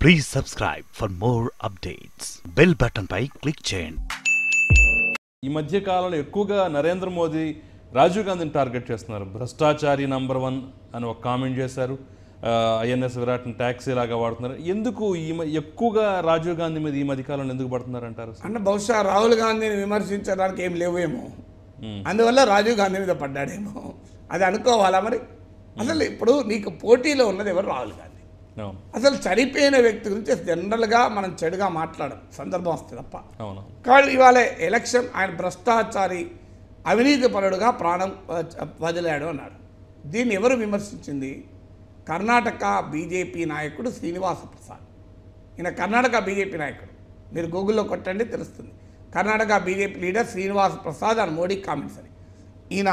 Please subscribe for more updates bell button పై click చేయండి ఈ మధ్య కాలంలో ఎక్కువగా నరేంద్ర మోదీ రాజీవ్ గాంధీని టార్గెట్ చేస్తున్నారు భ్రష్టాచారి నంబర్ వన్ అని ఒక కామెంట్ చేశారు ఐఎన్ఎస్ విరాట్ని ట్యాక్సీ లాగా వాడుతున్నారు ఎందుకు ఈ మ- ఎక్కువగా రాజీవ్ గాంధీ మీద ఈ మధ్య కాలంలో ఎందుకు పడుతున్నారు అంటారు అంటే బహుశా రాహుల్ గాంధీని విమర్శించడానికి ఏం లేవేమో అందువల్ల రాజీవ్ గాంధీ మీద పడ్డాడేమో అది అనుకోవాలా మరి అసలు ఇప్పుడు నీకు పోటీలో ఉన్నది ఎవరు రాహుల్ గాంధీ అవును అసలు చనిపోయిన వ్యక్తి గురించి జనరల్గా మనం చెడుగా మాట్లాడం సందర్భం వస్తుంది తప్ప అవును కానీ ఇవాళ ఎలక్షన్ ఆయన భ్రష్టాచారి అవినీతి పరుడుగా ప్రాణం ఆ, చ- వదిలాడు అన్నాడు దీన్ని ఎవరు విమర్శించింది కర్ణాటక బీజేపీ నాయకుడు శ్రీనివాస ప్రసాద్ ఈయన కర్ణాటక బీజేపీ నాయకుడు మీరు గూగుల్లో కొట్టండి తెలుస్తుంది Karnataka BJP leader Srinivas Prasad and Modi comments అని ఈయన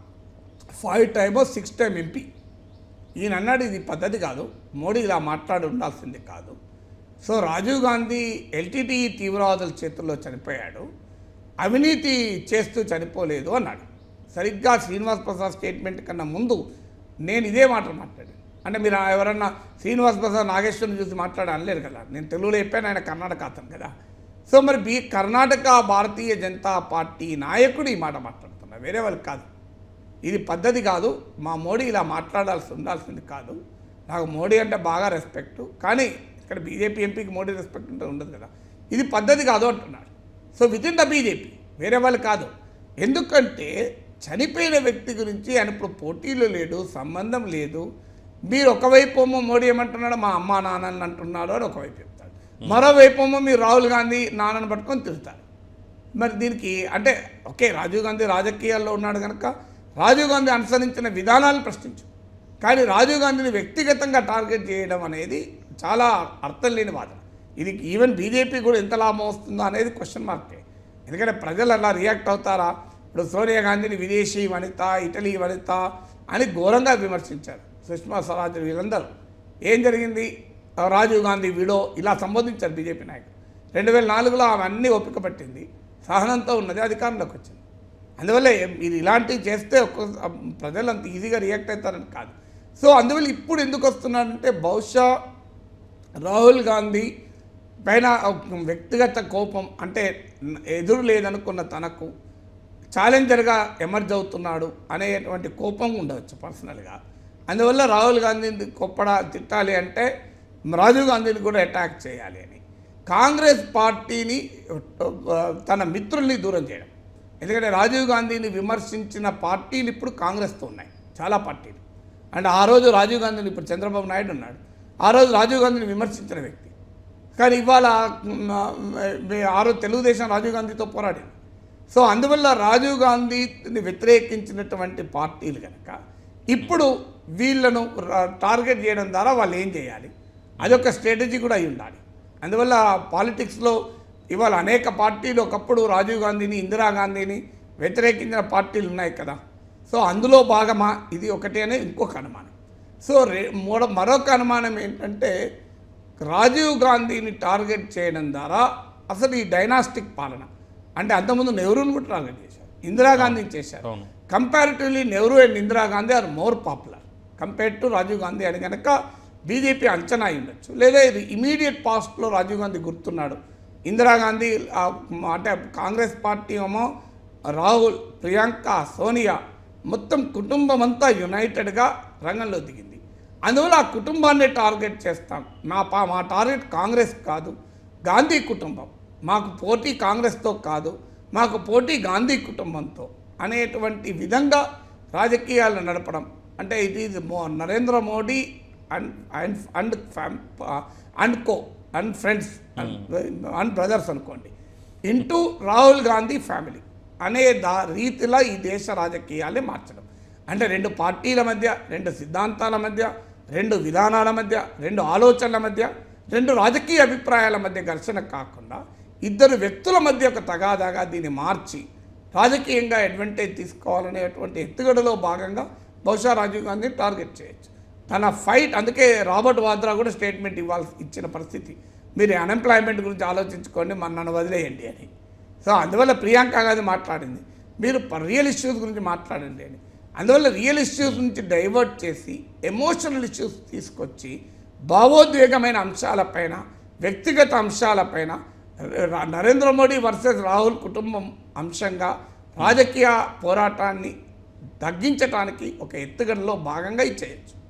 ఫైవ్ టైమో సిక్స్ టైం ఎంపీ ఈయన అన్నాడు ఇది పద్ధతి కాదు మోడీ ఇలా మాట్లాడి ఉండాల్సింది కాదు సో రాజీవ్ గాంధీ ఎల్టీటీ తీవ్రవాదుల చేతుల్లో చనిపోయాడు అవినీతి చేస్తూ చనిపోలేదు అన్నాడు సరిగ్గా శ్రీనివాస్ ప్రసాద్ స్టేట్మెంట్ కన్నా ముందు నేను ఇదే మాట మాట్లాడాను అంటే మీరు ఎవరన్నా శ్రీనివాస్ ప్రసాద్ నాగేశ్వరం చూసి మాట్లాడ అనలేరు కదా నేను తెలుగులో చెప్పాను ఆయన కర్ణాటక అతను కదా సో మరి బీ కర్ణాటక భారతీయ జనతా పార్టీ నాయకుడు ఈ మాట మాట్లాడుతున్నా వేరే వాళ్ళకి కాదు ఇది పద్ధతి కాదు మా మోడీ ఇలా మాట్లాడాల్సి ఉండాల్సింది కాదు నాకు మోడీ అంటే బాగా రెస్పెక్ట్ కానీ ఇక్కడ బీజేపీ ఎంపీకి మోడీ రెస్పెక్ట్ ఉంటే ఉండదు కదా ఇది పద్ధతి కాదు అంటున్నాడు so within the BJP వేరే వాళ్ళు కాదు ఎందుకంటే చనిపోయిన వ్యక్తి గురించి ఆయన ఇప్పుడు పోటీలో లేడు సంబంధం లేదు మీరు ఒకవైపు ఏమో మోడీ ఏమంటున్నాడు మా అమ్మ నాన్నని అంటున్నాడు అని ఒకవైపు చెప్తాడు మరోవైపు ఏమో మీరు రాహుల్ గాంధీ నాన్నని పట్టుకొని తిరుగుతారు మరి దీనికి అంటే ఓకే రాజీవ్ గాంధీ రాజకీయాల్లో ఉన్నాడు కనుక రాజీవ్ గాంధీ అనుసరించిన విధానాలను ప్రశ్నించు కానీ రాజీవ్ గాంధీని వ్యక్తిగతంగా టార్గెట్ చేయడం అనేది చాలా అర్థం లేని వాదన ఇది ఈవెన్ బీజేపీ కూడా ఎంత లాభం వస్తుందో అనేది క్వశ్చన్ మార్కే ఎందుకంటే ప్రజలు అలా రియాక్ట్ అవుతారా ఇప్పుడు సోనియా గాంధీని విదేశీ వనిత ఇటలీ వనిత అని ఘోరంగా విమర్శించారు సుష్మా స్వరాజ్ వీళ్ళందరూ ఏం జరిగింది రాజీవ్ గాంధీ విడో ఇలా సంబోధించారు బీజేపీ నాయకులు రెండు వేల నాలుగులో ఆమె అన్నీ ఓపిక పట్టింది సహనంతో ఉన్నది అధికారంలోకి వచ్చింది అందువల్ల ఏం- ఇది ఇలాంటివి చేస్తే ఒక్క ప్రజలు అంత ఈజీగా రియాక్ట్ అవుతారని కాదు సో అందువల్ల ఇప్పుడు ఎందుకు వస్తున్నాడంటే బహుశా రాహుల్ గాంధీ పైన ఒక వ్యక్తిగత కోపం అంటే ఎదురు లేదనుకున్న తనకు ఛాలెంజర్గా ఎమర్జ్ అవుతున్నాడు అనేటువంటి కోపం ఉండవచ్చు పర్సనల్గా అందువల్ల రాహుల్ గాంధీని కొప్పడ తిట్టాలి అంటే రాజీవ్ గాంధీని కూడా అటాక్ చేయాలి అని కాంగ్రెస్ పార్టీని ఆ, తన మిత్రుల్ని దూరం చేయడం ఎందుకంటే రాజీవ్ గాంధీని విమర్శించిన పార్టీలు ఇప్పుడు కాంగ్రెస్తో ఉన్నాయి చాలా పార్టీలు అండ్ ఆ రోజు రాజీవ్ గాంధీని ఇప్పుడు చంద్రబాబు నాయుడు ఉన్నాడు ఆ రోజు రాజీవ్ గాంధీని విమర్శించిన వ్యక్తి కానీ ఇవాళ మ్, ఆ రోజు తెలుగుదేశం రాజీవ్ గాంధీతో పోరాడింది సో అందువల్ల రాజీవ్ గాంధీని వ్యతిరేకించినటువంటి పార్టీలు కనుక ఇప్పుడు వీళ్ళను రా- టార్గెట్ చేయడం ద్వారా వాళ్ళు ఏం చేయాలి అదొక స్ట్రాటజీ కూడా అయి ఉండాలి అందువల్ల పాలిటిక్స్లో ఇవాళ అనేక పార్టీలు ఒకప్పుడు రాజీవ్ గాంధీని ఇందిరాగాంధీని వ్యతిరేకించిన పార్టీలు ఉన్నాయి కదా సో అందులో భాగమా ఇది ఒకటి అనే ఇంకొక అనుమానం సో రే మూడ మరొక అనుమానం ఏంటంటే రాజీవ్ గాంధీని టార్గెట్ చేయడం ద్వారా అసలు ఈ డైనాస్టిక్ పాలన అంటే అంతకుముందు నెహ్రూని కూడా టార్గెట్ చేశారు ఇందిరాగాంధీని చేశారు అవును. Comparatively Nehru and Indira Gandhi are more popular compared to Rajiv Gandhi అని కనుక బీజేపీ అంచనా అయి ఉండొచ్చు లేదా ఇది ఇమీడియట్ పాస్ట్లో రాజీవ్ గాంధీ గుర్తున్నాడు ఇందిరాగాంధీ ఆ, అంటే కాంగ్రెస్ పార్టీ ఏమో రాహుల్ ప్రియాంక సోనియా మొత్తం కుటుంబం అంతా యునైటెడ్గా రంగంలో దిగింది అందువల్ల ఆ కుటుంబాన్ని టార్గెట్ చేస్తాం మా పా మా టార్గెట్ కాంగ్రెస్ కాదు గాంధీ కుటుంబం మాకు పోటీ కాంగ్రెస్తో కాదు మాకు పోటీ గాంధీ కుటుంబంతో అనేటువంటి విధంగా రాజకీయాలు నడపడం అంటే ఇది ఇది మో- Narendra Modi and and and fam and co and friends and brothers అనుకోండి ఇంటూ రాహుల్ గాంధీ ఫ్యామిలీ అనే దా రీతిలో ఈ దేశ రాజకీయాలే మార్చడం అంటే రెండు పార్టీల మధ్య రెండు సిద్ధాంతాల మధ్య రెండు విధానాల మధ్య రెండు ఆలోచనల మధ్య రెండు రాజకీయ అభిప్రాయాల మధ్య ఘర్షణ కాకుండా ఇద్దరు వ్యక్తుల మధ్య ఒక తగాదాగా దీన్ని మార్చి రాజకీయంగా అడ్వాంటేజ్ తీసుకోవాలనేటువంటి ఎత్తుగడలో భాగంగా బహుశా రాజీవ్ గాంధీని టార్గెట్ చేయొచ్చు తన ఫైట్ అందుకే రాబర్ట్ వాద్రా కూడా స్టేట్మెంట్ ఇవ్వాల్సి ఇచ్చిన పరిస్థితి మీరు అన్ఎంప్లాయ్మెంట్ గురించి ఆలోచించుకోండి మన నన్ను వదిలేయండి అని సో అందువల్ల ప్రియాంక గాంధీ మాట్లాడింది మీరు రియల్ ఇష్యూస్ గురించి మాట్లాడండి అని అందువల్ల రియల్ ఇష్యూస్ నుంచి డైవర్ట్ చేసి ఎమోషనల్ ఇష్యూస్ తీసుకొచ్చి భావోద్వేగమైన అంశాలపైన వ్యక్తిగత అంశాలపైన ర- నరేంద్ర మోడీ వర్సెస్ రాహుల్ కుటుంబం అంశంగా రాజకీయ పోరాటాన్ని తగ్గించడానికి ఒక ఎత్తుగడలో భాగంగా ఇచ్చేయచ్చు